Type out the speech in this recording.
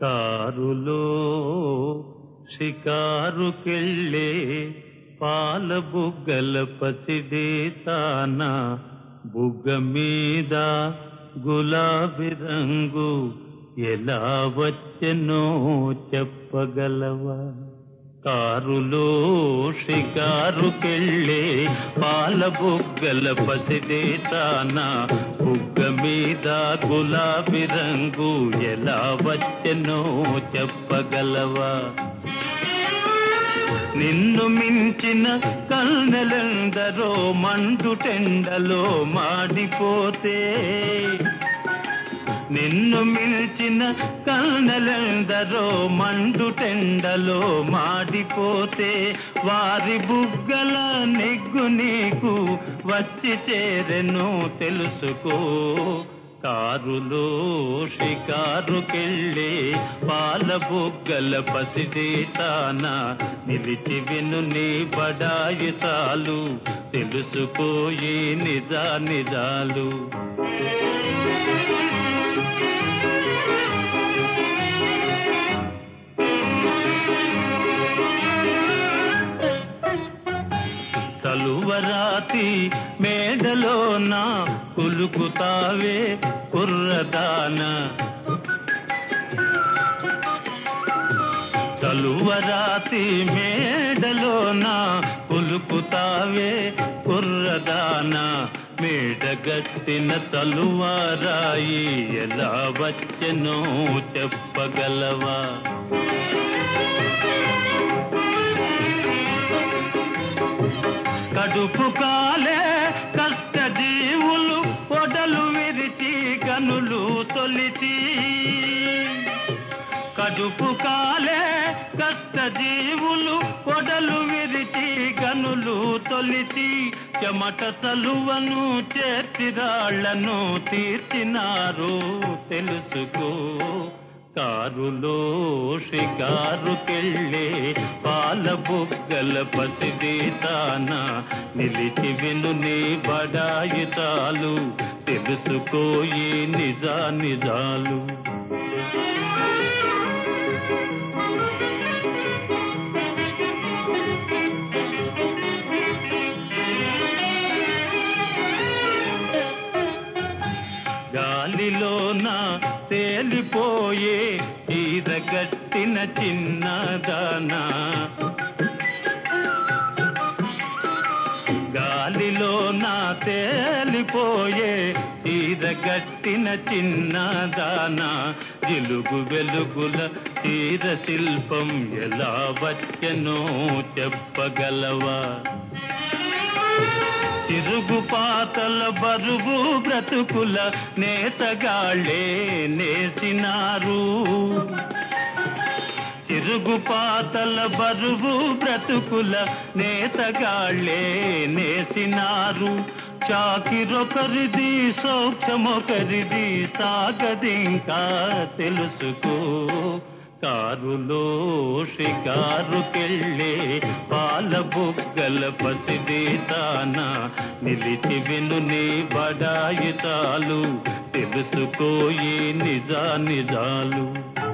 కారులో షికారుకెళ్ళే పాల బుగ్గల పసిడే తాన బుగ్గ మీద గులాబీ రంగు ఎలా వచ్చెనో చెప్పగలవా కారులో షికారుకెళ్ళే పాల బుగ్గల పసిడే తాన బుగ్గ మీద గులాబీ రంగు ఎలా వచ్చెనో చెప్పగలవా నిన్ను మించిన కల్నెలెందరో మండుటెండలో మాడిపోతే నిన్ను మిల్చిన కల్నెలెందరో మండుటెండలో మాడిపోతే వారి బుగ్గల నెగ్గు నీకు వచ్చి చేరెను తెలుసుకో కారులో షికారుకెళ్ళే పాల బుగ్గల పసిదే తాన నిలిచి విను నీ బడాయి చాలు తెలుసుకోయి నిజా నిజాలు తలువరాతి మేడలోన కులుకుతావే కుర్రదాన తలువరాతి మేడలోన కులుకుతావే కుర్రదాన మేడగట్టిన తలువారాయి ఎలా వచ్చెనో చెప్పగలవా కడుపు కాలే కష్ట జీవులు పొడలు విరిచి కనులు తొలిచి కడుపు కాలే కష్ట జీవులు పొడలు విరిచి కనులు తొలిచి చెమట తలువను చేర్చిరాళ్లను తీర్చినారు తెలుసుకో కారులో షికారుకెళ్ళే పాల బుగ్గల పసిడి తాన నిలిచి విను నీ బడాయి చాలు తెలుసుకోయి నిజా నిజాలు గాలిలోన తేలిపోయే ఈరగట్టిన చిన్నదానా గాలిలోన తేలిపోయే ఈరగట్టిన చిన్నదానా జిలుగు వెలుగుల తీర శిల్పం ఎలా వచ్చెనో చెప్పగలవా తిరుగు పాతల బరువు బ్రతుకుల నేతగాళ్ళే నేసినారు తిరుగు పాతల బరువు బ్రతుకుల నేతగాళ్ళే నేసినారు చాకిరొకరిది సౌఖ్యమొకరిది సాగదింకా తెలుసుకో కారులో షికారుకెళ్ళే పాల బుగ్గల పసిడి తాన నిలిచి విను నీ బడాయి చాలు తెలుసుకోయి నిజా నిజాలు